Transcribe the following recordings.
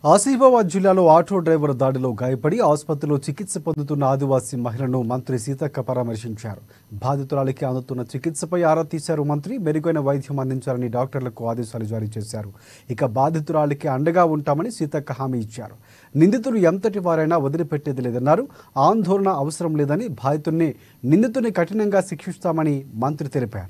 ఆసిఫాబాద్ జిల్లాలో auto driver దాడిలో గాయపడి ఆసుపత్రిలో చికిత్స పొందుతున్న ఆదివాసీ మహిళను మంత్రి సీతక్క పరామర్శించారు బాధితురాలికి అందుతున్న చికిత్సపై ఆరా తీశారు మంత్రి మెరుగైన వైద్యం అందించాలని డాక్టర్లకు ఆదేశాలు జారీ చేశారు ఇక బాధితురాలికి అండగా ఉంటామని సీతక్క హామీ ఇచ్చారు నిందితులు ఎంతటి వారైనా వదిలిపెట్టేది లేదన్నారు ఆందోళన అవసరం లేదని బాధితుల్ని నిందితుని కఠినంగా శిక్షిస్తామని మంత్రి తెలిపారు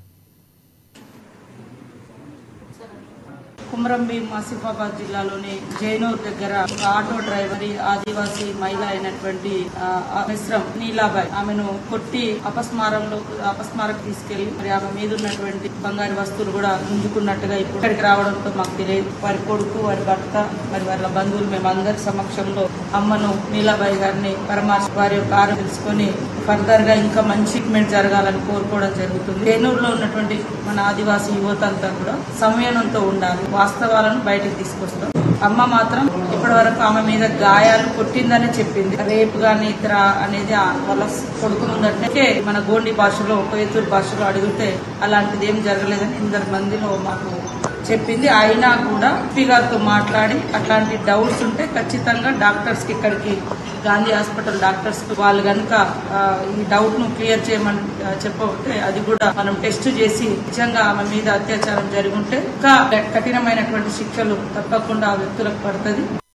కుమరంభీం ఆసిఫాబాద్ జిల్లాలోని జైనూర్ దగ్గర ఒక ఆటో డ్రైవర్ ఆదివాసీ మహిళ అయినటువంటి ఆ, ఆ మిశ్రం నీలాబాయ్ ఆమెను కొట్టి అపస్మారంలో అపస్మారకు తీసుకెళ్లి మరి ఆమె మీద ఉన్నటువంటి బంగారు వస్తువులు కూడా గుంజుకున్నట్టుగా ఇప్పుడు ఇక్కడికి రావడంతో మాకు తెలియదు వారి కొడుకు వారి భర్త మరి వాళ్ళ బంధువులు మేము అందరి సమక్షంలో అమ్మను నీలాబాయి గారిని పరమార్శ వారి యొక్క ఆరోగ్యం తెలుసుకొని ఫర్దర్ గా ఇంకా మంచి ట్రీట్మెంట్ జరగాలని కోరుకోవడం జరుగుతుంది ఏనూరులో ఉన్నటువంటి మన ఆదివాసీ యువత అంతా కూడా సంయమనంతో ఉండాలి వాస్తవాలను బయటకు తీసుకొస్తాం అమ్మ మాత్రం ఇప్పటి వరకు ఆమె మీద గాయాలు కొట్టిందని చెప్పింది రేపు గాని ఇతర అనేది ఆ వాళ్ళ కొడుకు ముందంటే మన గోండి భాషలో కోయతూరు భాషలో అడిగితే అలాంటిది ఏం జరగలేదని ఇందరి మందిలో మాకు చెప్పింది అయినా కూడా ఎంపీ గారితో మాట్లాడి అట్లాంటి డౌట్స్ ఉంటే ఖచ్చితంగా డాక్టర్స్ కి ఇక్కడికి గాంధీ హాస్పిటల్ డాక్టర్స్ కి వాళ్ళు కనుక ఈ డౌట్ ను క్లియర్ చేయమని ఆ, చెప్పకపోతే అది కూడా మనం టెస్ట్ చేసి నిజంగా ఆమె మీద అత్యాచారం జరిగి ఉంటే ఇంకా కఠినమైనటువంటి శిక్షలు తప్పకుండా ఆ వ్యక్తులకు పడుతుంది